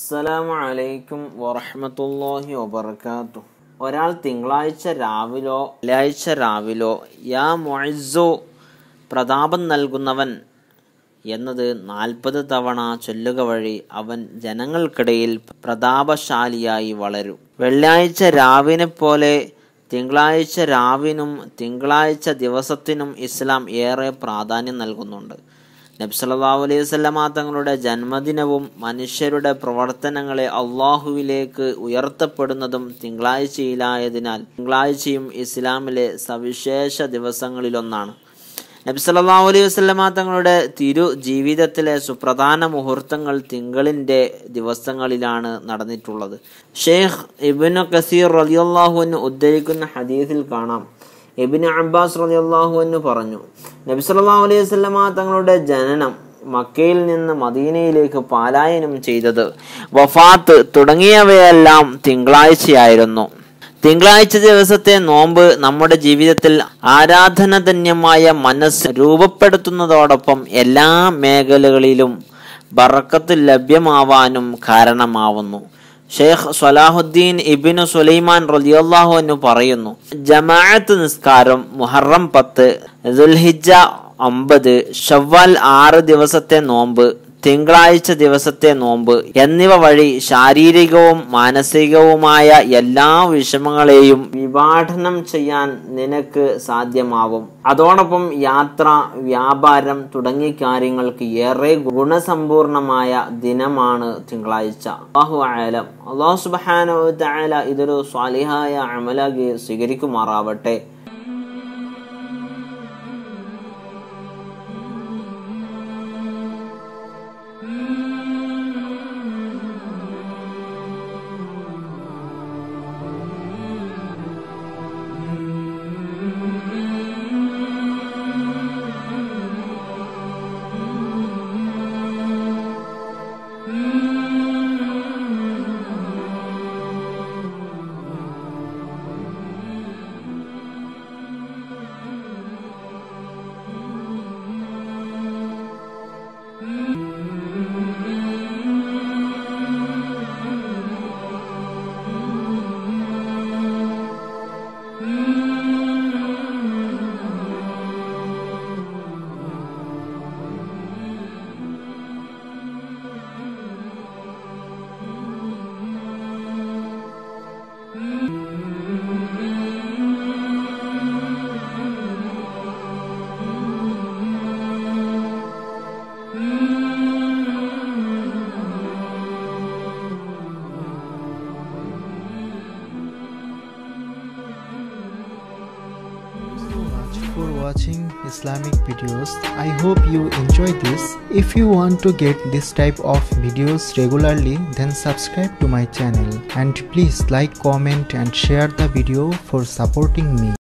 അസ്സലാമു അലൈക്കും വറഹ്മത്തുള്ളാഹി വബർക്കാത്തു ഒരാൾ തിങ്കളാഴ്ച രാവിലോ വെള്ളിയാഴ്ച രാവിലോ യാ മൊയ്സോ പ്രതാപം നൽകുന്നവൻ എന്നത് നാൽപ്പത് തവണ ചൊല്ലുക വഴി അവൻ ജനങ്ങൾക്കിടയിൽ പ്രതാപശാലിയായി വളരും വെള്ളിയാഴ്ച രാവിനെ പോലെ തിങ്കളാഴ്ച രാവിനും തിങ്കളാഴ്ച ദിവസത്തിനും ഇസ്ലാം ഏറെ പ്രാധാന്യം നൽകുന്നുണ്ട് നബ്സല്ലാഹു അലൈഹി വസല്ലമ തങ്ങളുടെ ജന്മദിനവും മനുഷ്യരുടെ പ്രവർത്തനങ്ങളെ അള്ളാഹുവിലേക്ക് ഉയർത്തപ്പെടുന്നതും തിങ്കളാഴ്ചയിലായതിനാൽ തിങ്കളാഴ്ചയും ഇസ്ലാമിലെ സവിശേഷ ദിവസങ്ങളിലൊന്നാണ് നബി സല്ലല്ലാഹു അലൈഹി വസല്ലമ തങ്ങളുടെ തിരു ജീവിതത്തിലെ സുപ്രധാന മുഹൂർത്തങ്ങൾ തിങ്കളിൻ്റെ ദിവസങ്ങളിലാണ് നടന്നിട്ടുള്ളത് ഷെയ്ഖ് ഇബ്നു കസീർ റളിയല്ലാഹുവിന് ഉദ്ധരിക്കുന്ന ഹദീസിൽ കാണാം ഇബ്നു അബ്ബാസ് റളിയല്ലാഹുവിന് പറഞ്ഞു നബി സല്ലല്ലാഹു അലൈഹി വസല്ലമ തങ്ങളുടെ ജനനം മക്കയിൽ നിന്ന് മദീനയിലേക്ക് പാലായനം ചെയ്തത് വഫാത്ത് തുടങ്ങിയവയെല്ലാം തിങ്കളാഴ്ചയായിരുന്നു തിങ്കളാഴ്ച ദിവസത്തെ നോമ്പ് നമ്മുടെ ജീവിതത്തിൽ ആരാധനധന്യമായ മനസ്സ് രൂപപ്പെടുത്തുന്നതോടൊപ്പം എല്ലാ മേഖലകളിലും ബറക്കത്ത് ലഭ്യമാവാനും കാരണമാവുന്നു ഷെയ്ഖ് സ്വലാഹുദ്ദീൻ ഇബിനു സുലൈമാൻ റലിയല്ലാഹു എന്ന് പറയുന്നു ജമാഅത്ത് നിസ്കാരം മുഹറം പത്ത് ദുൽഹിജ ഒമ്പത് ഷവ്വാൽ ആറ് ദിവസത്തെ നോമ്പ് തിങ്കളാഴ്ച ദിവസത്തെ നോമ്പ് എന്നിവ വഴി ശാരീരികവും മാനസികവുമായ എല്ലാ വിഷമങ്ങളെയും വിഭാടനം ചെയ്യാൻ നിനക്ക് സാധ്യമാവും അതോടൊപ്പം യാത്ര വ്യാപാരം തുടങ്ങിയ കാര്യങ്ങൾക്ക് ഏറെ ഗുണസമ്പൂർണമായ ദിനമാണ് തിങ്കളാഴ്ച അള്ളാഹു ആലം അള്ളാഹു സുബാന ഇതൊരു സ്വാലിഹായ അമലാകി സ്വീകരിക്കുമാറാവട്ടെ so much for watching islamic videos i hope you enjoy this if you want to get this type of videos regularly then subscribe to my channel and please like comment and share the video for supporting me